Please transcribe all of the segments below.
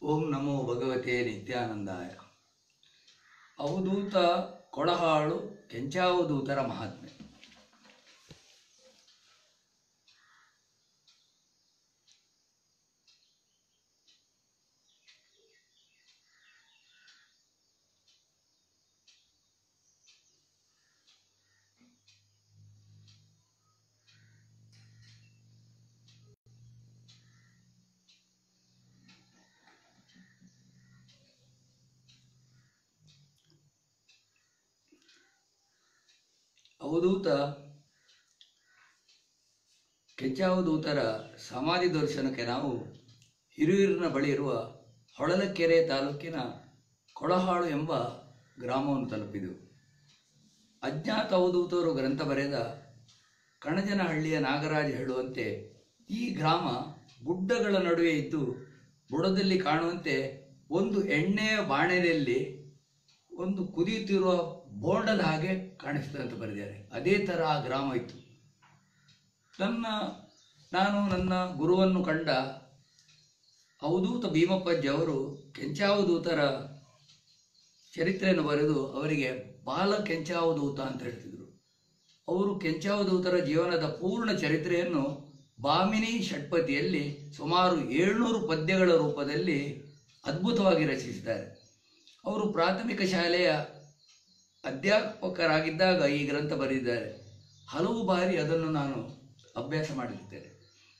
ಓಂ ನಮೋ ಭಗವತೆ ನಿತ್ಯಾನಂದಾಯ ಅವಧೂತ ಕೊಳಹಾಳು ಕೆಂಚಾವಧೂತರ ಮಹಾತ್ಮೆ ಅವಧೂತ ಕೆಂಚಾವಧೂತರ ಸಮಾಧಿ ದರ್ಶನಕ್ಕೆ ನಾವು ಹಿರಿಯೂರಿನ ಬಳಿ ಇರುವ ಹೊಳಲಕೆರೆ ತಾಲೂಕಿನ ಕೊಳಹಾಳು ಎಂಬ ಗ್ರಾಮವನ್ನು ತಲುಪಿದೆವು ಅಜ್ಞಾತ ಅವಧೂತರು ಗ್ರಂಥ ಬರೆದ ಕಣಜನಹಳ್ಳಿಯ ನಾಗರಾಜ ಹೇಳುವಂತೆ ಈ ಗ್ರಾಮ ಗುಡ್ಡಗಳ ನಡುವೆ ಇದ್ದು ಬುಡದಲ್ಲಿ ಕಾಣುವಂತೆ ಒಂದು ಎಣ್ಣೆಯ ಬಾಣಲೆಯಲ್ಲಿ ಒಂದು ಕುದಿಯುತ್ತಿರುವ ಬೋಂಡದ ಹಾಗೆ ಕಾಣಿಸ್ತದೆ ಅಂತ ಬರೆದಿದ್ದಾರೆ ಅದೇ ಥರ ಆ ಗ್ರಾಮ ಇತ್ತು ನನ್ನ ನಾನು ನನ್ನ ಗುರುವನ್ನು ಕಂಡ ಅವಧೂತ ಭೀಮಪ್ಪಜ್ಜಿ ಅವರು ಕೆಂಚಾವಧೂತರ ಚರಿತ್ರೆಯನ್ನು ಬರೆದು ಅವರಿಗೆ ಬಾಲ ಕೆಂಚಾವಧೂತ ಅಂತ ಹೇಳ್ತಿದ್ರು ಅವರು ಕೆಂಚಾವಧೂತರ ಜೀವನದ ಪೂರ್ಣ ಚರಿತ್ರೆಯನ್ನು ಬಾಮಿನಿ ಷಟ್ಪತಿಯಲ್ಲಿ ಸುಮಾರು ಏಳ್ನೂರು ಪದ್ಯಗಳ ರೂಪದಲ್ಲಿ ಅದ್ಭುತವಾಗಿ ರಚಿಸಿದ್ದಾರೆ ಅವರು ಪ್ರಾಥಮಿಕ ಶಾಲೆಯ ಅಧ್ಯಾಪಕರಾಗಿದ್ದಾಗ ಈ ಗ್ರಂಥ ಬರೆದಿದ್ದಾರೆ ಹಲವು ಬಾರಿ ಅದನ್ನು ನಾನು ಅಭ್ಯಾಸ ಮಾಡಿರುತ್ತೇನೆ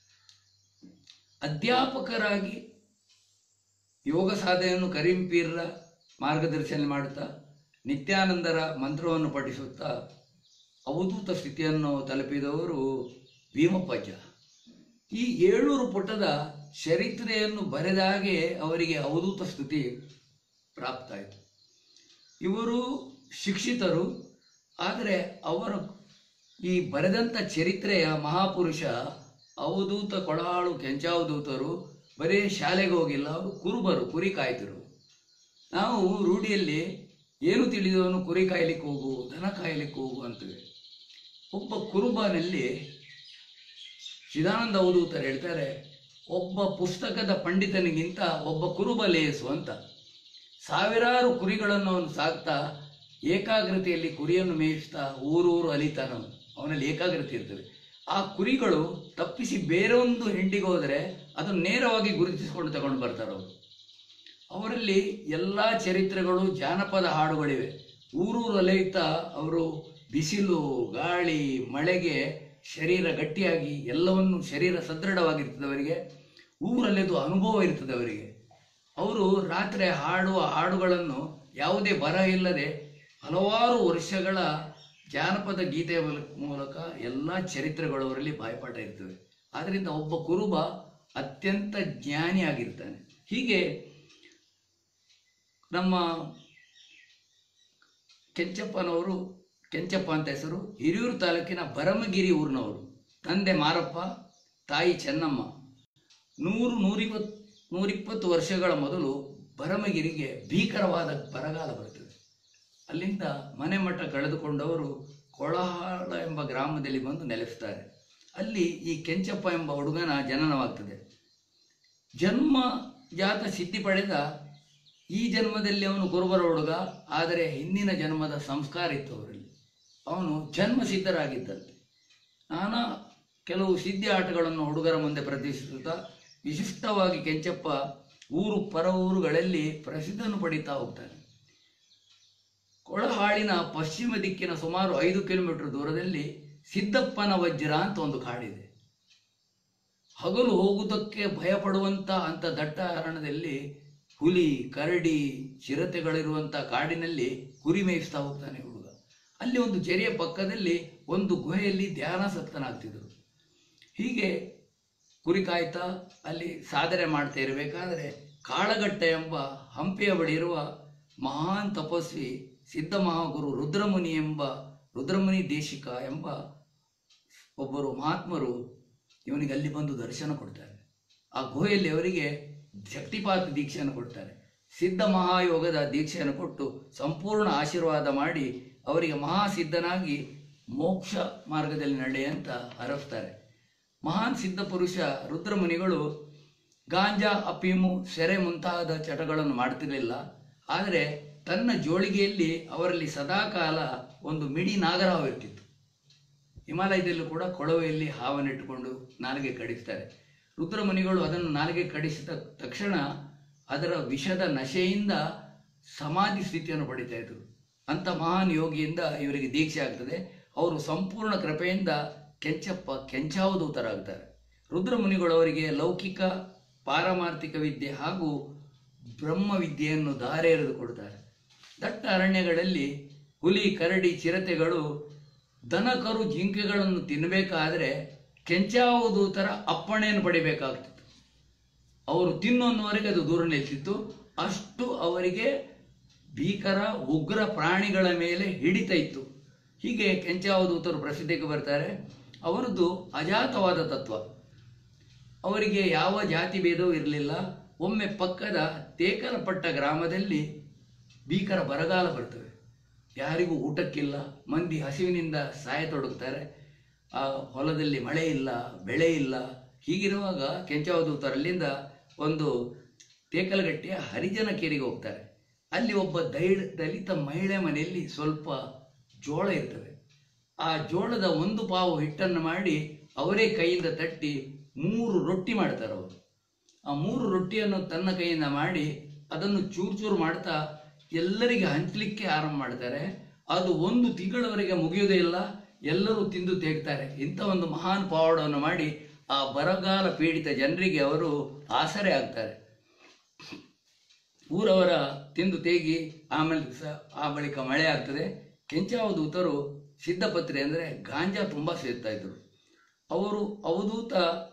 ಅಧ್ಯಾಪಕರಾಗಿ ಯೋಗ ಸಾಧನೆಯನ್ನು ಕರೀಂ ಪೀರ್ರ ಮಾರ್ಗದರ್ಶನ ಮಾಡುತ್ತಾ ನಿತ್ಯಾನಂದರ ಮಂತ್ರವನ್ನು ಪಠಿಸುತ್ತಾ ಅವಧೂತ ಸ್ಥಿತಿಯನ್ನು ತಲುಪಿದವರು ಭೀಮಪ್ಪಜ್ಜ ಈ ಏಳ್ನೂರು ಪುಟದ ಚರಿತ್ರೆಯನ್ನು ಬರೆದಾಗೆ ಅವರಿಗೆ ಅವಧೂತ ಸ್ತುತಿ ಪ್ರಾಪ್ತ ಆಯಿತು ಇವರು ಶಿಕ್ಷಿತರು ಆದರೆ ಅವರು ಈ ಬರೆದಂಥ ಚರಿತ್ರೆಯ ಮಹಾಪುರುಷ ಅವಧೂತ ಕೊಳಹಾಳು ಕೆಂಚಾವಧೂತರು ಬರೀ ಶಾಲೆಗೆ ಹೋಗಿಲ್ಲ ಅವರು ಕುರುಬರು ಕುರಿ ಕಾಯ್ತಿರು ನಾವು ರೂಢಿಯಲ್ಲಿ ಏನು ತಿಳಿದವನು ಕುರಿ ಕಾಯ್ಲಿಕ್ಕೆ ಹೋಗು ದನ ಕಾಯ್ಲಿಕ್ಕೆ ಹೋಗು ಅಂತೇವೆ ಒಬ್ಬ ಕುರುಬನಲ್ಲಿ ಚಿದಾನಂದ ಅವಧೂತರು ಹೇಳ್ತಾರೆ ಒಬ್ಬ ಪುಸ್ತಕದ ಪಂಡಿತನಿಗಿಂತ ಒಬ್ಬ ಕುರುಬ ಲೇಸು ಅಂತ ಸಾವಿರಾರು ಕುರಿಗಳನ್ನು ಅವನು ಸಾಕ್ತಾ ಏಕಾಗ್ರತೆಯಲ್ಲಿ ಕುರಿಯನ್ನು ಮೇಯಿಸ್ತಾ ಊರೂರು ಅಲಿತಾನ ಅವನಲ್ಲಿ ಏಕಾಗ್ರತೆ ಇರ್ತದೆ ಆ ಕುರಿಗಳು ತಪ್ಪಿಸಿ ಬೇರೊಂದು ಹೆಂಡಿಗೆ ಹೋದರೆ ಅದನ್ನು ನೇರವಾಗಿ ಗುರುತಿಸಿಕೊಂಡು ತಗೊಂಡು ಬರ್ತಾರೆ ಅವರು ಅವರಲ್ಲಿ ಎಲ್ಲ ಚರಿತ್ರೆಗಳು ಜಾನಪದ ಹಾಡುಗಳಿವೆ ಊರೂರು ಅಲೆಯುತ್ತಾ ಅವರು ಬಿಸಿಲು ಗಾಳಿ ಮಳೆಗೆ ಶರೀರ ಗಟ್ಟಿಯಾಗಿ ಎಲ್ಲವನ್ನು ಶರೀರ ಸದೃಢವಾಗಿರ್ತದೆ ಅವರಿಗೆ ಊರಲ್ಲಿದ್ದು ಅನುಭವ ಇರ್ತದೆ ಅವರಿಗೆ ಅವರು ರಾತ್ರಿ ಹಾಡುವ ಹಾಡುಗಳನ್ನು ಯಾವುದೇ ಬರ ಇಲ್ಲದೆ ಹಲವಾರು ವರ್ಷಗಳ ಜಾನಪದ ಗೀತೆಯ ಮೂಲಕ- ಮೂಲಕ ಎಲ್ಲ ಚರಿತ್ರೆಗಳು ಅವರಲ್ಲಿ ಬಾಯ್ಪಾಠ ಇರ್ತವೆ ಆದ್ದರಿಂದ ಒಬ್ಬ ಕುರುಬ ಅತ್ಯಂತ ಜ್ಞಾನಿಯಾಗಿರ್ತಾನೆ ಹೀಗೆ ನಮ್ಮ ಕೆಂಚಪ್ಪನವರು ಕೆಂಚಪ್ಪ ಅಂತ ಹೆಸರು ಹಿರಿಯೂರು ತಾಲೂಕಿನ ಬರಮಗಿರಿ ಊರಿನವರು ತಂದೆ ಮಾರಪ್ಪ ತಾಯಿ ಚೆನ್ನಮ್ಮ ನೂರು ನೂರಿಪ್ಪತ್ತು ನೂರಿಪ್ಪತ್ತು ವರ್ಷಗಳ ಮೊದಲು ಬರಮಗಿರಿಗೆ ಭೀಕರವಾದ ಬರಗಾಲ ಬರುತ್ತದೆ ಅಲ್ಲಿಂದ ಮನೆ ಮಠ ಕಳೆದುಕೊಂಡವರು ಕೊಳಹಾಳ ಎಂಬ ಗ್ರಾಮದಲ್ಲಿ ಬಂದು ನೆಲೆಸ್ತಾರೆ ಅಲ್ಲಿ ಈ ಕೆಂಚಪ್ಪ ಎಂಬ ಹುಡುಗನ ಜನನವಾಗ್ತದೆ ಜನ್ಮ ಜಾತ ಸಿದ್ಧಿ ಪಡೆದ ಈ ಜನ್ಮದಲ್ಲಿ ಅವನು ಕುರುಬರ ಹುಡುಗ ಆದರೆ ಹಿಂದಿನ ಜನ್ಮದ ಸಂಸ್ಕಾರ ಇತ್ತು ಅವರಲ್ಲಿ ಅವನು ಜನ್ಮ ಸಿದ್ಧರಾಗಿದ್ದಂತೆ ನಾನಾ ಕೆಲವು ಸಿದ್ಧಿ ಆಟಗಳನ್ನು ಹುಡುಗರ ಮುಂದೆ ಪ್ರದರ್ಶಿಸುತ್ತಾ ವಿಶಿಷ್ಟವಾಗಿ ಕೆಂಚಪ್ಪ ಊರು ಪರ ಊರುಗಳಲ್ಲಿ ಪ್ರಸಿದ್ಧನ್ನು ಪಡೀತಾ ಹೋಗ್ತಾನೆ ಕೊಳಹಾಳಿನ ಪಶ್ಚಿಮ ದಿಕ್ಕಿನ ಸುಮಾರು ಐದು ಕಿಲೋಮೀಟರ್ ದೂರದಲ್ಲಿ ಸಿದ್ದಪ್ಪನ ವಜ್ರ ಅಂತ ಒಂದು ಕಾಡಿದೆ ಹಗಲು ಹೋಗುವುದಕ್ಕೆ ಭಯಪಡುವಂತ ಅಂತ ದಟ್ಟ ಅರಣ್ಯದಲ್ಲಿ ಹುಲಿ ಕರಡಿ ಚಿರತೆಗಳಿರುವಂತ ಕಾಡಿನಲ್ಲಿ ಕುರಿ ಮೇಯಿಸ್ತಾ ಹೋಗ್ತಾನೆ ಹುಡುಗ ಅಲ್ಲಿ ಒಂದು ಜರಿಯ ಪಕ್ಕದಲ್ಲಿ ಒಂದು ಗುಹೆಯಲ್ಲಿ ಧ್ಯಾನಾಸಕ್ತನಾಗ್ತಿದ್ರು ಹೀಗೆ ಕುರಿ ಕಾಯ್ತಾ ಅಲ್ಲಿ ಸಾಧನೆ ಮಾಡ್ತಾ ಇರಬೇಕಾದ್ರೆ ಕಾಳಗಟ್ಟ ಎಂಬ ಹಂಪಿಯ ಬಳಿ ಇರುವ ಮಹಾನ್ ತಪಸ್ವಿ ಸಿದ್ಧ ಮಹಾಗುರು ರುದ್ರಮುನಿ ಎಂಬ ರುದ್ರಮುನಿ ದೇಶಿಕ ಎಂಬ ಒಬ್ಬರು ಮಹಾತ್ಮರು ಇವನಿಗೆ ಅಲ್ಲಿ ಬಂದು ದರ್ಶನ ಕೊಡ್ತಾರೆ ಆ ಗುಹೆಯಲ್ಲಿ ಅವರಿಗೆ ಶಕ್ತಿಪಾತ ದೀಕ್ಷೆಯನ್ನು ಕೊಡ್ತಾರೆ ಸಿದ್ಧ ಮಹಾಯೋಗದ ದೀಕ್ಷೆಯನ್ನು ಕೊಟ್ಟು ಸಂಪೂರ್ಣ ಆಶೀರ್ವಾದ ಮಾಡಿ ಅವರಿಗೆ ಮಹಾಸಿದ್ಧನಾಗಿ ಮೋಕ್ಷ ಮಾರ್ಗದಲ್ಲಿ ನಡೆಯಂತ ಹರಸ್ತಾರೆ ಮಹಾನ್ ಸಿದ್ಧ ಪುರುಷ ರುದ್ರಮುನಿಗಳು ಗಾಂಜಾ ಅಫೀಮು ಸೆರೆ ಮುಂತಾದ ಚಟಗಳನ್ನು ಮಾಡ್ತಿರಲಿಲ್ಲ ಆದರೆ ತನ್ನ ಜೋಳಿಗೆಯಲ್ಲಿ ಅವರಲ್ಲಿ ಸದಾಕಾಲ ಒಂದು ಮಿಡಿ ನಾಗರಹಾವು ಇರ್ತಿತ್ತು ಹಿಮಾಲಯದಲ್ಲೂ ಕೂಡ ಕೊಳವೆಯಲ್ಲಿ ಹಾವನ್ನಿಟ್ಟುಕೊಂಡು ನಾಲಿಗೆ ಕಡಿಸ್ತಾರೆ ರುದ್ರಮುನಿಗಳು ಅದನ್ನು ನಾಲಿಗೆ ಕಡಿಸಿದ ತಕ್ಷಣ ಅದರ ವಿಷದ ನಶೆಯಿಂದ ಸಮಾಧಿ ಸ್ಥಿತಿಯನ್ನು ಪಡಿತಾ ಇದ್ರು ಅಂತ ಮಹಾನ್ ಯೋಗಿಯಿಂದ ಇವರಿಗೆ ದೀಕ್ಷೆ ಆಗ್ತದೆ ಅವರು ಸಂಪೂರ್ಣ ಕೃಪೆಯಿಂದ ಕೆಂಚಪ್ಪ ಕೆಂಚಾವಧೂತರಾಗ್ತಾರೆ ರುದ್ರಮುನಿಗಳು ಅವರಿಗೆ ಲೌಕಿಕ ಪಾರಮಾರ್ಥಿಕ ವಿದ್ಯೆ ಹಾಗೂ ಬ್ರಹ್ಮ ವಿದ್ಯೆಯನ್ನು ಧಾರೆ ಎರೆದು ಕೊಡ್ತಾರೆ ದಟ್ಟ ಅರಣ್ಯಗಳಲ್ಲಿ ಹುಲಿ ಕರಡಿ ಚಿರತೆಗಳು ದನಕರು ಜಿಂಕೆಗಳನ್ನು ತಿನ್ನಬೇಕಾದ್ರೆ ಕೆಂಚಾವಧೂತರ ಅಪ್ಪಣೆಯನ್ನು ಪಡಿಬೇಕಾಗ್ತಿತ್ತು ಅವರು ತಿನ್ನೋನ್ನವರೆಗೆ ಅದು ದೂರ ನಿಲ್ತಿತ್ತು ಅಷ್ಟು ಅವರಿಗೆ ಭೀಕರ ಉಗ್ರ ಪ್ರಾಣಿಗಳ ಮೇಲೆ ಹಿಡಿತ ಇತ್ತು ಹೀಗೆ ಕೆಂಚಾವಧೂತರು ಪ್ರಸಿದ್ಧಿಗೆ ಬರ್ತಾರೆ ಅವರದ್ದು ಅಜಾತವಾದ ತತ್ವ ಅವರಿಗೆ ಯಾವ ಜಾತಿ ಭೇದವೂ ಇರಲಿಲ್ಲ ಒಮ್ಮೆ ಪಕ್ಕದ ತೇಕಲಪಟ್ಟ ಗ್ರಾಮದಲ್ಲಿ ಭೀಕರ ಬರಗಾಲ ಬರ್ತವೆ ಯಾರಿಗೂ ಊಟಕ್ಕಿಲ್ಲ ಮಂದಿ ಹಸಿವಿನಿಂದ ಸಾಯತೊಡಗ್ತಾರೆ ಆ ಹೊಲದಲ್ಲಿ ಮಳೆ ಇಲ್ಲ ಬೆಳೆ ಇಲ್ಲ ಹೀಗಿರುವಾಗ ಕೆಂಚಾವಧೂತರಲ್ಲಿಂದ ಒಂದು ತೇಕಲಗಟ್ಟೆಯ ಹರಿಜನ ಕೇರಿಗೆ ಹೋಗ್ತಾರೆ ಅಲ್ಲಿ ಒಬ್ಬ ದೈಡ ದಲಿತ ಮಹಿಳೆ ಮನೆಯಲ್ಲಿ ಸ್ವಲ್ಪ ಜೋಳ ಇರ್ತವೆ ಆ ಜೋಳದ ಒಂದು ಪಾವು ಹಿಟ್ಟನ್ನು ಮಾಡಿ ಅವರೇ ಕೈಯಿಂದ ತಟ್ಟಿ ಮೂರು ರೊಟ್ಟಿ ಮಾಡ್ತಾರೆ ಅವರು ಆ ಮೂರು ರೊಟ್ಟಿಯನ್ನು ತನ್ನ ಕೈಯಿಂದ ಮಾಡಿ ಅದನ್ನು ಚೂರು ಚೂರು ಮಾಡ್ತಾ ಎಲ್ಲರಿಗೆ ಹಂಚಲಿಕ್ಕೆ ಆರಂಭ ಮಾಡ್ತಾರೆ ಅದು ಒಂದು ತಿಂಗಳವರೆಗೆ ಮುಗಿಯುವುದೇ ಇಲ್ಲ ಎಲ್ಲರೂ ತಿಂದು ತೆಗ್ತಾರೆ ಇಂಥ ಒಂದು ಮಹಾನ್ ಪವಾಡವನ್ನು ಮಾಡಿ ಆ ಬರಗಾಲ ಪೀಡಿತ ಜನರಿಗೆ ಅವರು ಆಸರೆ ಆಗ್ತಾರೆ ಊರವರ ತಿಂದು ತೇಗಿ ಆಮೇಲೆ ಸ ಆ ಬಳಿಕ ಮಳೆ ಆಗ್ತದೆ ಕೆಂಚಾವಧೂತರು ಸಿದ್ಧಪತ್ರಿ ಅಂದರೆ ಗಾಂಜಾ ತುಂಬ ಸೇರ್ತಾ ಇದ್ರು ಅವರು ಅವಧೂತ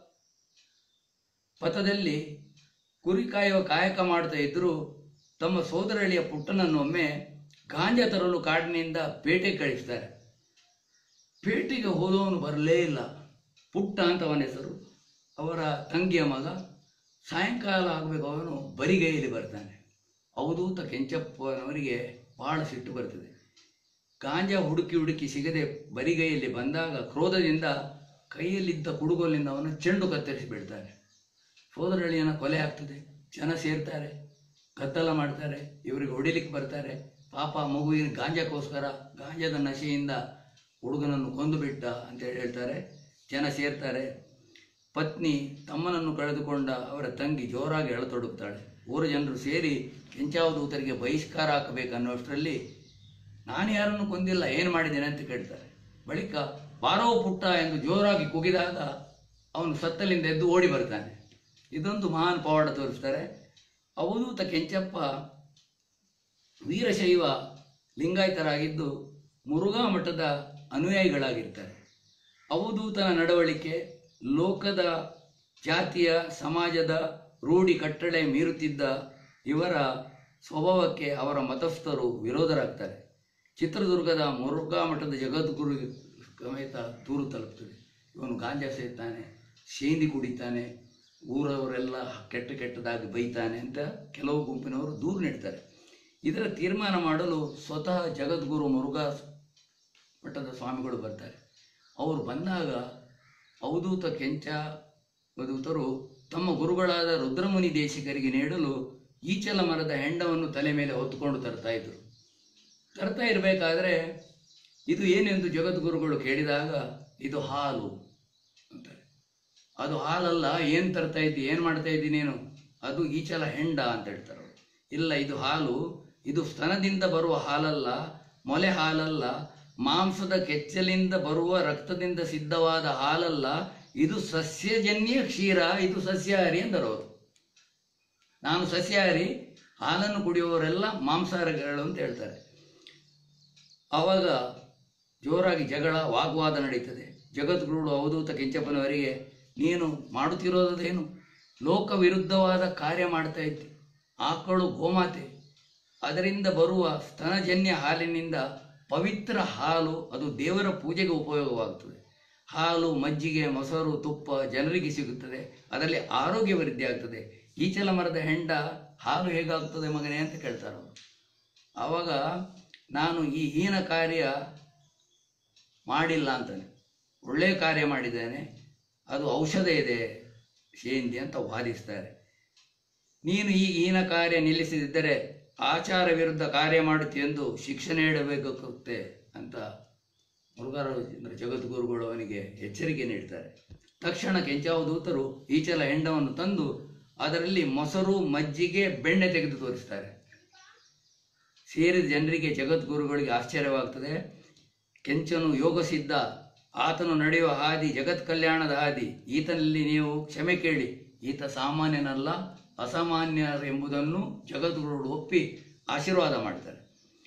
ಪಥದಲ್ಲಿ ಕುರಿ ಕಾಯುವ ಕಾಯಕ ಮಾಡ್ತಾ ಇದ್ರು ತಮ್ಮ ಸೋದರಳಿಯ ಪುಟ್ಟನನ್ನು ಒಮ್ಮೆ ಗಾಂಜಾ ತರಲು ಕಾಡಿನಿಂದ ಪೇಟೆಗೆ ಕಳಿಸ್ತಾರೆ ಪೇಟೆಗೆ ಹೋದವನು ಬರಲೇ ಇಲ್ಲ ಪುಟ್ಟ ಅಂತ ಅವನ ಹೆಸರು ಅವರ ತಂಗಿಯ ಮಗ ಸಾಯಂಕಾಲ ಆಗಬೇಕು ಅವನು ಬರಿಗೈಯಲ್ಲಿ ಬರ್ತಾನೆ ಅವಧೂತ ಕೆಂಚಪ್ಪನವರಿಗೆ ಬಹಳ ಸಿಟ್ಟು ಬರ್ತದೆ ಗಾಂಜಾ ಹುಡುಕಿ ಹುಡುಕಿ ಸಿಗದೆ ಬರಿಗೈಯಲ್ಲಿ ಬಂದಾಗ ಕ್ರೋಧದಿಂದ ಕೈಯಲ್ಲಿದ್ದ ಕುಡುಗೋಲಿನಿಂದ ಅವನು ಚೆಂಡು ಕತ್ತರಿಸಿ ಬಿಡ್ತಾನೆ ಸೋದರಳಿಯನ ಕೊಲೆ ಆಗ್ತದೆ ಜನ ಸೇರ್ತಾರೆ ಗದ್ದಲ ಮಾಡ್ತಾರೆ ಇವರಿಗೆ ಹೊಡಿಲಿಕ್ಕೆ ಬರ್ತಾರೆ ಪಾಪ ಮಗುವಿನ ಗಾಂಜಾಕ್ಕೋಸ್ಕರ ಗಾಂಜಾದ ನಶೆಯಿಂದ ಹುಡುಗನನ್ನು ಕೊಂದು ಬಿಟ್ಟ ಅಂತೇಳಿ ಹೇಳ್ತಾರೆ ಜನ ಸೇರ್ತಾರೆ ಪತ್ನಿ ತಮ್ಮನನ್ನು ಕಳೆದುಕೊಂಡ ಅವರ ತಂಗಿ ಜೋರಾಗಿ ಎಳತೊಡಗ್ತಾಳೆ ಊರ ಜನರು ಸೇರಿ ಕೆಂಚಾವಧೂತರಿಗೆ ಬಹಿಷ್ಕಾರ ಹಾಕಬೇಕನ್ನೋಷ್ಟರಲ್ಲಿ ನಾನು ಯಾರನ್ನು ಕೊಂದಿಲ್ಲ ಏನು ಮಾಡಿದ್ದೇನೆ ಅಂತ ಕೇಳ್ತಾರೆ ಬಳಿಕ ಬಾರೋ ಪುಟ್ಟ ಎಂದು ಜೋರಾಗಿ ಕುಗಿದಾಗ ಅವನು ಸತ್ತಲಿಂದ ಎದ್ದು ಓಡಿ ಬರ್ತಾನೆ ಇದೊಂದು ಮಹಾನ್ ಪವಾಡ ತೋರಿಸ್ತಾರೆ ಅವಧೂತ ಕೆಂಚಪ್ಪ ವೀರಶೈವ ಲಿಂಗಾಯತರಾಗಿದ್ದು ಮುರುಘಾ ಮಠದ ಅನುಯಾಯಿಗಳಾಗಿರ್ತಾರೆ ಅವಧೂತನ ನಡವಳಿಕೆ ಲೋಕದ ಜಾತಿಯ ಸಮಾಜದ ರೂಢಿ ಕಟ್ಟಳೆ ಮೀರುತ್ತಿದ್ದ ಇವರ ಸ್ವಭಾವಕ್ಕೆ ಅವರ ಮತಸ್ಥರು ವಿರೋಧರಾಗ್ತಾರೆ ಚಿತ್ರದುರ್ಗದ ಮುರುಘಾ ಮಠದ ಜಗದ್ಗುರು ಸಮೇತ ದೂರು ತಲುಪ್ತದೆ ಇವನು ಗಾಂಜಾ ಸೇರ್ತಾನೆ ಸೇಂದಿ ಕುಡಿತಾನೆ ಊರವರೆಲ್ಲ ಕೆಟ್ಟ ಕೆಟ್ಟದಾಗಿ ಬೈತಾನೆ ಅಂತ ಕೆಲವು ಗುಂಪಿನವರು ದೂರು ನೀಡ್ತಾರೆ ಇದರ ತೀರ್ಮಾನ ಮಾಡಲು ಸ್ವತಃ ಜಗದ್ಗುರು ಮುರುಘಾ ಮಠದ ಸ್ವಾಮಿಗಳು ಬರ್ತಾರೆ ಅವರು ಬಂದಾಗ ಅವಧೂತ ಕೆಂಚ ಅವಧೂತರು ತಮ್ಮ ಗುರುಗಳಾದ ರುದ್ರಮುನಿ ದೇಶಿಕರಿಗೆ ನೀಡಲು ಈಚಲ ಮರದ ಹೆಂಡವನ್ನು ತಲೆ ಮೇಲೆ ಹೊತ್ತುಕೊಂಡು ತರ್ತಾ ಇದ್ರು ತರ್ತಾ ಇರಬೇಕಾದ್ರೆ ಇದು ಏನೆಂದು ಜಗದ್ಗುರುಗಳು ಕೇಳಿದಾಗ ಇದು ಹಾಲು ಅಂತಾರೆ ಅದು ಹಾಲಲ್ಲ ಏನು ತರ್ತಾ ಇದ್ದಿ ಏನು ಮಾಡ್ತಾ ಇದ್ದಿ ನೀನು ಅದು ಈಚಲ ಹೆಂಡ ಅಂತ ಹೇಳ್ತಾರೆ ಅವ್ರು. ಇಲ್ಲ ಇದು ಹಾಲು ಇದು ಸ್ತನದಿಂದ ಬರುವ ಹಾಲಲ್ಲ ಮೊಲೆ ಹಾಲಲ್ಲ ಮಾಂಸದ ಕೆಚ್ಚಲಿಂದ ಬರುವ ರಕ್ತದಿಂದ ಸಿದ್ಧವಾದ ಹಾಲಲ್ಲ ಇದು ಸಸ್ಯಜನ್ಯ ಕ್ಷೀರ ಇದು ಸಸ್ಯಾಹಾರಿ ಎಂದರು ಅವರು ನಾನು ಸಸ್ಯಾಹಾರಿ ಹಾಲನ್ನು ಕುಡಿಯುವವರೆಲ್ಲ ಮಾಂಸಾಹಾರಿಗಳು ಅಂತ ಹೇಳ್ತಾರೆ ಆವಾಗ ಜೋರಾಗಿ ಜಗಳ ವಾಗ್ವಾದ ನಡೀತದೆ ಜಗದ್ಗುರುಳು ಅವಧೂತ ಕೆಂಚಪ್ಪನವರಿಗೆ ನೀನು ಮಾಡುತ್ತಿರೋದೇನು ಲೋಕ ವಿರುದ್ಧವಾದ ಕಾರ್ಯ ಮಾಡ್ತಾ ಇದ್ದಿ ಆಕಳು ಗೋಮಾತೆ ಅದರಿಂದ ಬರುವ ಸ್ತನಜನ್ಯ ಹಾಲಿನಿಂದ ಪವಿತ್ರ ಹಾಲು ಅದು ದೇವರ ಪೂಜೆಗೆ ಉಪಯೋಗವಾಗುತ್ತದೆ ಹಾಲು ಮಜ್ಜಿಗೆ ಮೊಸರು ತುಪ್ಪ ಜನರಿಗೆ ಸಿಗುತ್ತದೆ ಅದರಲ್ಲಿ ಆರೋಗ್ಯ ವೃದ್ಧಿ ಆಗ್ತದೆ ಈಚಲ ಮರದ ಹೆಂಡ ಹಾಲು ಹೇಗಾಗ್ತದೆ ಮಗನೇ ಅಂತ ಕೇಳ್ತಾರೆ ಅವರು ಆವಾಗ ನಾನು ಈ ಹೀನ ಕಾರ್ಯ ಮಾಡಿಲ್ಲ ಅಂತಾನೆ ಒಳ್ಳೆಯ ಕಾರ್ಯ ಮಾಡಿದ್ದೇನೆ ಅದು ಔಷಧ ಇದೆ ಸೇಂದಿ ಅಂತ ವಾದಿಸ್ತಾರೆ ನೀನು ಈ ಹೀನ ಕಾರ್ಯ ನಿಲ್ಲಿಸದಿದ್ದರೆ ಆಚಾರ ವಿರುದ್ಧ ಕಾರ್ಯ ಮಾಡುತ್ತೆಂದು ಶಿಕ್ಷೆ ನೀಡಬೇಕಾಗುತ್ತೆ ಅಂತ ಮುರುಘರಾಜೇಂದ್ರ ಜಗದ್ಗುರುಗಳು ಅವನಿಗೆ ಎಚ್ಚರಿಕೆ ನೀಡ್ತಾರೆ ತಕ್ಷಣ ಕೆಂಚಾವಧೂತರು ಈಚಲ ಹೆಂಡವನ್ನು ತಂದು ಅದರಲ್ಲಿ ಮೊಸರು ಮಜ್ಜಿಗೆ ಬೆಣ್ಣೆ ತೆಗೆದು ತೋರಿಸ್ತಾರೆ ಸೇರಿದ ಜನರಿಗೆ ಜಗದ್ಗುರುಗಳಿಗೆ ಆಶ್ಚರ್ಯವಾಗ್ತದೆ ಕೆಂಚನು ಯೋಗಸಿದ್ಧ ಆತನು ನಡೆಯುವ ಹಾದಿ ಜಗತ್ ಕಲ್ಯಾಣದ ಹಾದಿ ಈತನಲ್ಲಿ ನೀವು ಕ್ಷಮೆ ಕೇಳಿ ಈತ ಸಾಮಾನ್ಯನಲ್ಲ ಅಸಾಮಾನ್ಯರೆಂಬುದನ್ನು ಜಗದ್ಗುರುಗಳು ಒಪ್ಪಿ ಆಶೀರ್ವಾದ ಮಾಡ್ತಾರೆ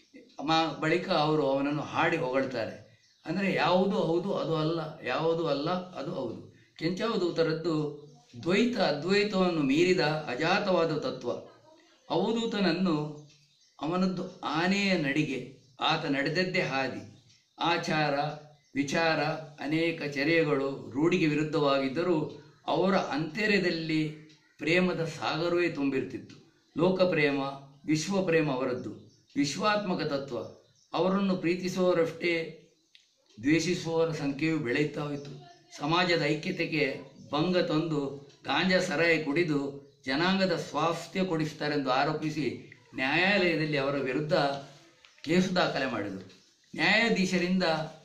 ಮ- ಬಳಿಕ ಅವರು ಅವನನ್ನು ಹಾಡಿ ಹೊಗಳ್ತಾರೆ ಅಂದರೆ ಯಾವುದು ಹೌದು ಅದು ಅಲ್ಲ ಯಾವುದು ಅಲ್ಲ ಅದು ಹೌದು ಕೆಂಚಾವಧೂತರದ್ದು ದ್ವೈತ ಅದ್ವೈತವನ್ನು ಮೀರಿದ ಅಜಾತವಾದ ತತ್ವ ಅವಧೂತನನ್ನು ಅವನದ್ದು ಆನೆಯ ನಡಿಗೆ ಆತ ನಡೆದದ್ದೇ ಹಾದಿ ಆಚಾರ ವಿಚಾರ ಅನೇಕ ಚರ್ಯಗಳು ರೂಢಿಗೆ ವಿರುದ್ಧವಾಗಿದ್ದರೂ ಅವರ ಅಂತರ್ಯದಲ್ಲಿ ಪ್ರೇಮದ ಸಾಗರವೇ ತುಂಬಿರ್ತಿತ್ತು ಲೋಕಪ್ರೇಮ ವಿಶ್ವಪ್ರೇಮ ಅವರದ್ದು ವಿಶ್ವಾತ್ಮಕ ತತ್ವ ಅವರನ್ನು ಪ್ರೀತಿಸುವವರಷ್ಟೇ ದ್ವೇಷಿಸುವವರ ಸಂಖ್ಯೆಯು ಬೆಳೆಯುತ್ತಾ ಹೋಯಿತು ಸಮಾಜದ ಐಕ್ಯತೆಗೆ ಭಂಗ ತಂದು ಗಾಂಜಾ ಸರಾಯಿ ಕುಡಿದು ಜನಾಂಗದ ಸ್ವಾಸ್ಥ್ಯ ಕೊಡಿಸ್ತಾರೆಂದು ಆರೋಪಿಸಿ ನ್ಯಾಯಾಲಯದಲ್ಲಿ ಅವರ ವಿರುದ್ಧ ಕೇಸು ದಾಖಲೆ ಮಾಡಿದರು ನ್ಯಾಯಾಧೀಶರಿಂದ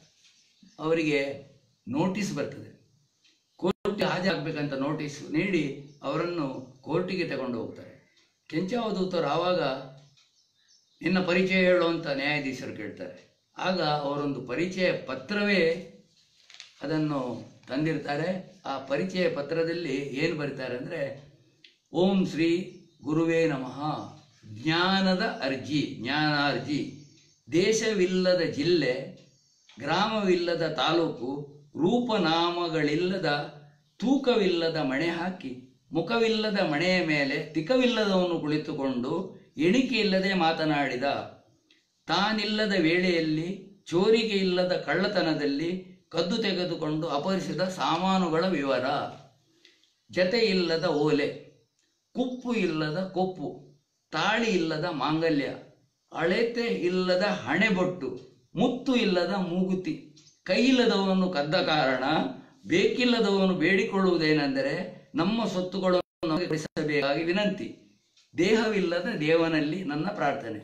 ಅವರಿಗೆ ನೋಟಿಸ್ ಬರ್ತದೆ ಕೋರ್ಟ್ಗೆ ಹಾಜರಾಗಬೇಕಂತ ನೋಟಿಸ್ ನೀಡಿ ಅವರನ್ನು ಕೋರ್ಟಿಗೆ ತಗೊಂಡು ಹೋಗ್ತಾರೆ ಕೆಂಚಾವಧೂತರು ಆವಾಗ ನಿನ್ನ ಪರಿಚಯ ಹೇಳು ಅಂತ ನ್ಯಾಯಾಧೀಶರು ಕೇಳ್ತಾರೆ ಆಗ ಅವರೊಂದು ಪರಿಚಯ ಪತ್ರವೇ ಅದನ್ನು ತಂದಿರ್ತಾರೆ ಆ ಪರಿಚಯ ಪತ್ರದಲ್ಲಿ ಏನು ಬರೀತಾರೆ ಅಂದರೆ ಓಂ ಶ್ರೀ ಗುರುವೇ ನಮಃ ಜ್ಞಾನದ ಅರ್ಜಿ ಜ್ಞಾನಾರ್ಜಿ ದೇಶವಿಲ್ಲದ ಜಿಲ್ಲೆ ಗ್ರಾಮವಿಲ್ಲದ ತಾಲೂಕು ರೂಪನಾಮಗಳಿಲ್ಲದ ತೂಕವಿಲ್ಲದ ಮಣೆ ಹಾಕಿ ಮುಖವಿಲ್ಲದ ಮಣೆಯ ಮೇಲೆ ತಿಕವಿಲ್ಲದವನು ಕುಳಿತುಕೊಂಡು ಎಣಿಕೆ ಇಲ್ಲದೆ ಮಾತನಾಡಿದ ತಾನಿಲ್ಲದ ವೇಳೆಯಲ್ಲಿ ಚೋರಿಗೆ ಇಲ್ಲದ ಕಳ್ಳತನದಲ್ಲಿ ಕದ್ದು ತೆಗೆದುಕೊಂಡು ಅಪಹರಿಸಿದ ಸಾಮಾನುಗಳ ವಿವರ ಜತೆ ಇಲ್ಲದ ಓಲೆ ಕುಪ್ಪು ಇಲ್ಲದ ಕೊಪ್ಪು ತಾಳಿ ಇಲ್ಲದ ಮಾಂಗಲ್ಯ ಅಳತೆ ಇಲ್ಲದ ಹಣೆಬೊಟ್ಟು ಮುತ್ತು ಇಲ್ಲದ ಮೂಗುತಿ ಕೈಯಿಲ್ಲದವನು ಕದ್ದ ಕಾರಣ ಬೇಕಿಲ್ಲದವನು ಬೇಡಿಕೊಳ್ಳುವುದೇನೆಂದರೆ ನಮ್ಮ ಸೊತ್ತುಗಳನ್ನು ನಮಗೆ ಕೊಡಿಸಬೇಕಾಗಿ ವಿನಂತಿ ದೇಹವಿಲ್ಲದ ದೇವನಲ್ಲಿ ನನ್ನ ಪ್ರಾರ್ಥನೆ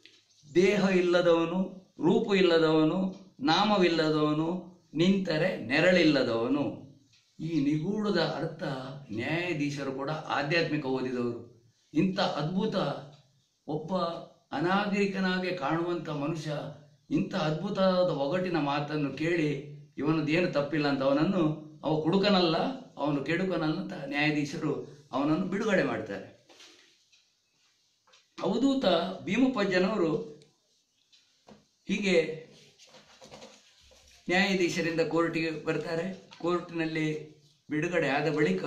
ದೇಹ ಇಲ್ಲದವನು ರೂಪ ಇಲ್ಲದವನು ನಾಮವಿಲ್ಲದವನು ನಿಂತರೆ ನೆರಳಿಲ್ಲದವನು ಈ ನಿಗೂಢದ ಅರ್ಥ ನ್ಯಾಯಾಧೀಶರು ಕೂಡ ಆಧ್ಯಾತ್ಮಿಕ ಓದಿದವರು ಇಂಥ ಅದ್ಭುತ ಒಬ್ಬ ಅನಾಗರಿಕನಾಗೆ ಕಾಣುವಂಥ ಮನುಷ್ಯ ಇಂಥ ಅದ್ಭುತವಾದ ಒಗಟಿನ ಮಾತನ್ನು ಕೇಳಿ ಇವನದ್ದೇನು ತಪ್ಪಿಲ್ಲ ಅಂತ ಅವನನ್ನು ಅವ ಕುಡುಕನಲ್ಲ ಅವನು ಕೆಡುಕನಲ್ಲ ಅಂತ ನ್ಯಾಯಾಧೀಶರು ಅವನನ್ನು ಬಿಡುಗಡೆ ಮಾಡ್ತಾರೆ ಅವಧೂತ ಭೀಮಪ್ಪಜ್ಜನವರು ಹೀಗೆ ನ್ಯಾಯಾಧೀಶರಿಂದ ಕೋರ್ಟಿಗೆ ಬರ್ತಾರೆ ಕೋರ್ಟಿನಲ್ಲಿ ಬಿಡುಗಡೆ ಆದ ಬಳಿಕ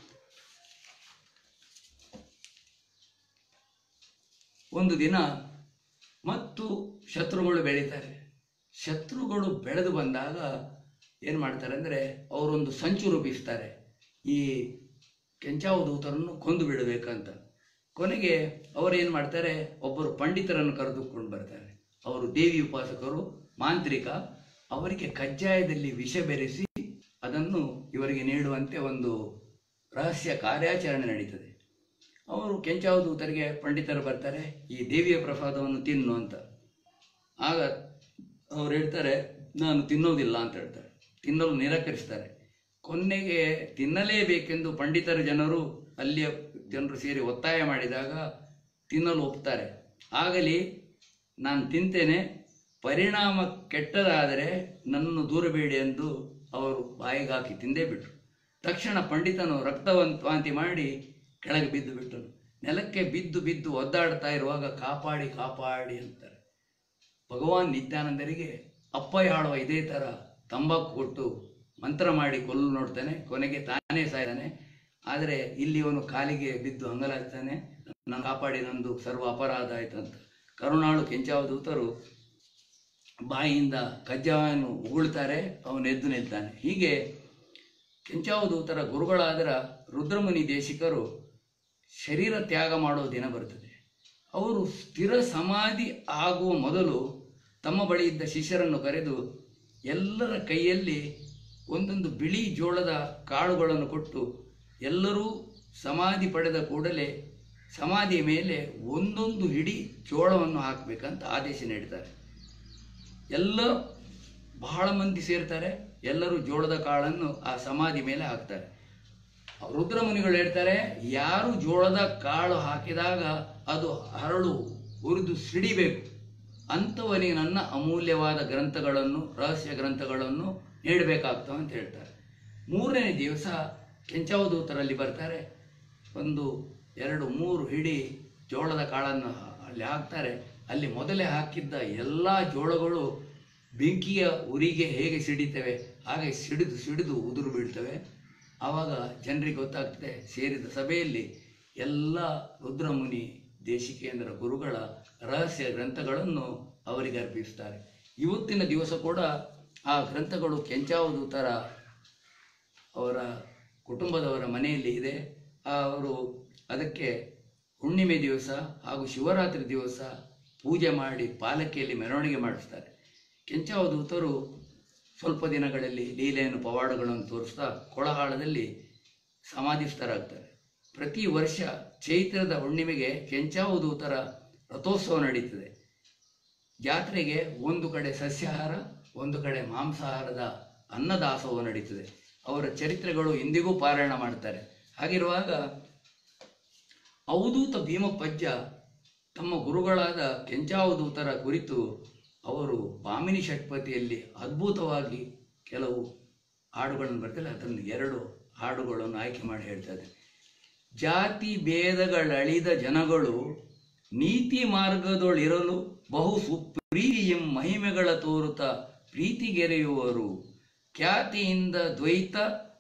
ಒಂದು ದಿನ ಮತ್ತು ಶತ್ರುಗಳು ಬೆಳೀತಾರೆ ಶತ್ರುಗಳು ಬೆಳೆದು ಬಂದಾಗ ಏನು ಮಾಡ್ತಾರೆ ಅಂದರೆ ಅವರೊಂದು ಸಂಚು ರೂಪಿಸ್ತಾರೆ ಈ ಕೆಂಚಾವಧೂತರನ್ನು ಕೊಂದು ಬಿಡಬೇಕಂತ ಕೊನೆಗೆ ಅವರು ಏನು ಮಾಡ್ತಾರೆ ಒಬ್ಬರು ಪಂಡಿತರನ್ನು ಕರೆದುಕೊಂಡು ಬರ್ತಾರೆ ಅವರು ದೇವಿ ಉಪಾಸಕರು ಮಾಂತ್ರಿಕ ಅವರಿಗೆ ಕಜ್ಜಾಯದಲ್ಲಿ ವಿಷ ಬೆರೆಸಿ ಅದನ್ನು ಇವರಿಗೆ ನೀಡುವಂತೆ ಒಂದು ರಹಸ್ಯ ಕಾರ್ಯಾಚರಣೆ ನಡೀತದೆ ಅವರು ಕೆಂಚಾವಧೂತರಿಗೆ ಪಂಡಿತರು ಬರ್ತಾರೆ ಈ ದೇವಿಯ ಪ್ರಸಾದವನ್ನು ತಿನ್ನು ಅಂತ ಆಗ ಅವ್ರು ಹೇಳ್ತಾರೆ ನಾನು ತಿನ್ನೋದಿಲ್ಲ ಅಂತ ಹೇಳ್ತಾರೆ ತಿನ್ನಲು ನಿರಾಕರಿಸ್ತಾರೆ ಕೊನೆಗೆ ತಿನ್ನಲೇಬೇಕೆಂದು ಪಂಡಿತರ ಜನರು ಅಲ್ಲಿಯ ಜನರು ಸೇರಿ ಒತ್ತಾಯ ಮಾಡಿದಾಗ ತಿನ್ನಲು ಒಪ್ತಾರೆ ಆಗಲಿ ನಾನು ತಿಂತೇನೆ ಪರಿಣಾಮ ಕೆಟ್ಟದಾದರೆ ನನ್ನನ್ನು ದೂರಬೇಡಿ ಎಂದು ಅವರು ಬಾಯಿಗೆ ಹಾಕಿ ತಿಂದೇ ಬಿಟ್ರು ತಕ್ಷಣ ಪಂಡಿತನು ರಕ್ತವಂತ ವಾಂತಿ ಮಾಡಿ ಕೆಳಗೆ ಬಿದ್ದು ಬಿಟ್ಟನು ನೆಲಕ್ಕೆ ಬಿದ್ದು ಬಿದ್ದು ಒದ್ದಾಡ್ತಾ ಇರುವಾಗ ಕಾಪಾಡಿ ಕಾಪಾಡಿ ಅಂತಾರೆ ಭಗವಾನ್ ನಿತ್ಯಾನಂದರಿಗೆ ಅಪ್ಪಯ್ಯ ಹಾಡುವ ಇದೇ ಥರ ತಂಬಾಕು ಕೊಟ್ಟು ಮಂತ್ರ ಮಾಡಿ ಕೊಲ್ಲು ನೋಡ್ತಾನೆ ಕೊನೆಗೆ ತಾನೇ ಸಾಯ್ತಾನೆ ಆದರೆ ಇಲ್ಲಿ ಅವನು ಕಾಲಿಗೆ ಬಿದ್ದು ಹಂಗಲಾಗ್ತಾನೆ ನಾನು ಕಾಪಾಡಿ ನಂದು ಸರ್ವ ಅಪರಾಧ ಆಯ್ತಂತ ಕರುಣಾಳು ಕೆಂಚಾವಧೂತರು ಬಾಯಿಯಿಂದ ಕಜ್ಜಾಯನ್ನು ಉಗುಳ್ತಾರೆ ಅವನು ಎದ್ದು ನಿಲ್ತಾನೆ ಹೀಗೆ ಕೆಂಚಾವಧೂತರ ಗುರುಗಳಾದರ ರುದ್ರಮುನಿ ದೇಶಿಕರು ಶರೀರ ತ್ಯಾಗ ಮಾಡೋ ದಿನ ಬರುತ್ತದೆ ಅವರು ಸ್ಥಿರ ಸಮಾಧಿ ಆಗುವ ಮೊದಲು ತಮ್ಮ ಬಳಿ ಇದ್ದ ಶಿಷ್ಯರನ್ನು ಕರೆದು ಎಲ್ಲರ ಕೈಯಲ್ಲಿ ಒಂದೊಂದು ಬಿಳಿ ಜೋಳದ ಕಾಳುಗಳನ್ನು ಕೊಟ್ಟು ಎಲ್ಲರೂ ಸಮಾಧಿ ಪಡೆದ ಕೂಡಲೇ ಸಮಾಧಿಯ ಮೇಲೆ ಒಂದೊಂದು ಹಿಡಿ ಜೋಳವನ್ನು ಹಾಕಬೇಕಂತ ಆದೇಶ ನೀಡ್ತಾರೆ ಎಲ್ಲ ಬಹಳ ಮಂದಿ ಸೇರ್ತಾರೆ ಎಲ್ಲರೂ ಜೋಳದ ಕಾಳನ್ನು ಆ ಸಮಾಧಿ ಮೇಲೆ ಹಾಕ್ತಾರೆ ರುದ್ರಮುನಿಗಳು ಹೇಳ್ತಾರೆ ಯಾರು ಜೋಳದ ಕಾಳು ಹಾಕಿದಾಗ ಅದು ಹರಳು ಹುರಿದು ಸಿಡಿಬೇಕು ಅಂಥವನಿಗೆ ನನ್ನ ಅಮೂಲ್ಯವಾದ ಗ್ರಂಥಗಳನ್ನು ರಹಸ್ಯ ಗ್ರಂಥಗಳನ್ನು ನೀಡಬೇಕಾಗ್ತವೆ ಅಂತ ಹೇಳ್ತಾರೆ ಮೂರನೇ ದಿವಸ ಕೆಂಚಾವಧೂತರಲ್ಲಿ ಬರ್ತಾರೆ ಒಂದು ಎರಡು ಮೂರು ಹಿಡಿ ಜೋಳದ ಕಾಳನ್ನು ಅಲ್ಲಿ ಹಾಕ್ತಾರೆ ಅಲ್ಲಿ ಮೊದಲೇ ಹಾಕಿದ್ದ ಎಲ್ಲ ಜೋಳಗಳು ಬೆಂಕಿಯ ಉರಿಗೆ ಹೇಗೆ ಸಿಡಿತವೆ ಹಾಗೆ ಸಿಡಿದು ಸಿಡಿದು ಉದುರು ಬೀಳ್ತವೆ ಆವಾಗ ಜನರಿಗೆ ಗೊತ್ತಾಗ್ತದೆ ಸೇರಿದ ಸಭೆಯಲ್ಲಿ ಎಲ್ಲ ರುದ್ರಮುನಿ ದೇಶಿಕೇಂದ್ರ ಗುರುಗಳ ರಹಸ್ಯ ಗ್ರಂಥಗಳನ್ನು ಅವರಿಗೆ ಅರ್ಪಿಸ್ತಾರೆ ಇವತ್ತಿನ ದಿವಸ ಕೂಡ ಆ ಗ್ರಂಥಗಳು ಕೆಂಚಾವಧೂತರ ಅವರ ಕುಟುಂಬದವರ ಮನೆಯಲ್ಲಿ ಇದೆ ಆ ಅವರು ಅದಕ್ಕೆ ಹುಣ್ಣಿಮೆ ದಿವಸ ಹಾಗೂ ಶಿವರಾತ್ರಿ ದಿವಸ ಪೂಜೆ ಮಾಡಿ ಪಾಲಕಿಯಲ್ಲಿ ಮೆರವಣಿಗೆ ಮಾಡಿಸ್ತಾರೆ ಕೆಂಚಾವಧೂತರು ಸ್ವಲ್ಪ ದಿನಗಳಲ್ಲಿ ಲೀಲೆಯನ್ನು ಪವಾಡಗಳನ್ನು ತೋರಿಸ್ತಾ ಕೊಳಹಾಳದಲ್ಲಿ ಸಮಾಧಿಸ್ಥರಾಗ್ತಾರೆ ಪ್ರತಿ ವರ್ಷ ಚೈತ್ರದ ಹುಣ್ಣಿಮೆಗೆ ಕೆಂಚಾವಧೂತರ ರಥೋತ್ಸವ ನಡೀತದೆ ಜಾತ್ರೆಗೆ ಒಂದು ಕಡೆ ಸಸ್ಯಾಹಾರ ಒಂದು ಕಡೆ ಮಾಂಸಾಹಾರದ ಅನ್ನದಾಸೋಹ ನಡೀತದೆ ಅವರ ಚರಿತ್ರೆಗಳು ಇಂದಿಗೂ ಪಾರಾಯಣ ಮಾಡ್ತಾರೆ ಹಾಗಿರುವಾಗ ಅವಧೂತ ಭೀಮಪ್ಪಜ್ಜ ತಮ್ಮ ಗುರುಗಳಾದ ಕೆಂಚಾವಧೂತರ ಕುರಿತು ಅವರು ಭಾಮಿನಿ ಷಟ್ಪತಿಯಲ್ಲಿ ಅದ್ಭುತವಾಗಿ ಕೆಲವು ಹಾಡುಗಳನ್ನು ಬರ್ತಾರೆ ಅದನ್ನು ಎರಡು ಹಾಡುಗಳನ್ನು ಆಯ್ಕೆ ಮಾಡಿ ಹೇಳ್ತಾರೆ ಜಾತಿ ಭೇದಗಳಳಿದ ಜನಗಳು ನೀತಿ ಮಾರ್ಗದೊಳಿರಲು ಬಹು ಸುಪ್ರೀತಿಯಂ ಮಹಿಮೆಗಳ ತೋರುತ್ತ ಪ್ರೀತಿಗೆರೆಯುವರು ಖ್ಯಾತಿಯಿಂದ ದ್ವೈತ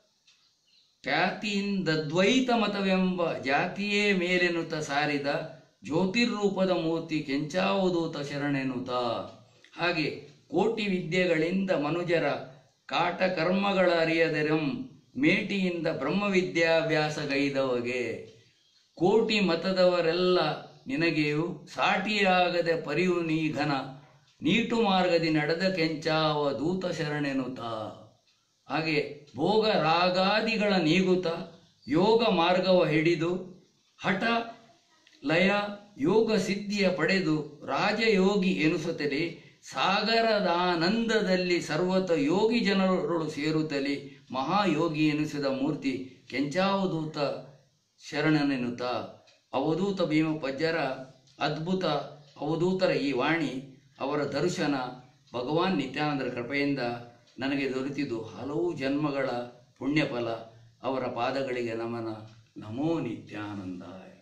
ಖ್ಯಾತಿಯಿಂದ ದ್ವೈತ ಮತವೆಂಬ ಜಾತಿಯೇ ಮೇಲೆನುತ ಸಾರಿದ ಜ್ಯೋತಿರ್ರೂಪದ ಮೂರ್ತಿ ಕೆಂಚಾವಧೂತ ಶರಣೆನುತ ಹಾಗೆ ಕೋಟಿ ವಿದ್ಯೆಗಳಿಂದ ಮನುಜರ ಕಾಟ ಕರ್ಮಗಳ ಅರಿಯದರಂ ಮೇಟಿಯಿಂದ ಬ್ರಹ್ಮವಿದ್ಯಾಭ್ಯಾಸಗೈದವಗೆ ಕೋಟಿ ಮತದವರೆಲ್ಲ ನಿನಗೆಯು ಸಾಟಿಯಾಗದೆ ಪರಿಯು ನೀ ಘನ ನೀಟು ಮಾರ್ಗದಿ ನಡೆದ ಕೆಂಚಾವ ದೂತ ಶರಣೆನುತ ಹಾಗೆ ಭೋಗ ರಾಗಾದಿಗಳ ನೀಗುತ ಯೋಗ ಮಾರ್ಗವ ಹಿಡಿದು ಹಠ ಲಯ ಯೋಗ ಸಿದ್ಧಿಯ ಪಡೆದು ರಾಜಯೋಗಿ ಎನಿಸುತ್ತಲೇ ಸಾಗರದಾನಂದದಲ್ಲಿ ಸರ್ವತ ಯೋಗಿ ಜನರು ಸೇರುತ್ತಲೇ ಮಹಾಯೋಗಿ ಎನಿಸಿದ ಮೂರ್ತಿ ಕೆಂಚಾವಧೂತ ಶರಣನೆನುತ ಅವಧೂತ ಭೀಮ ಪಜ್ಜರ ಅದ್ಭುತ ಅವಧೂತರ ಈ ವಾಣಿ ಅವರ ದರ್ಶನ ಭಗವಾನ್ ನಿತ್ಯಾನಂದರ ಕೃಪೆಯಿಂದ ನನಗೆ ದೊರೆತಿದ್ದು ಹಲವು ಜನ್ಮಗಳ ಪುಣ್ಯಫಲ ಅವರ ಪಾದಗಳಿಗೆ ನಮನ ನಮೋ ನಿತ್ಯಾನಂದಾಯ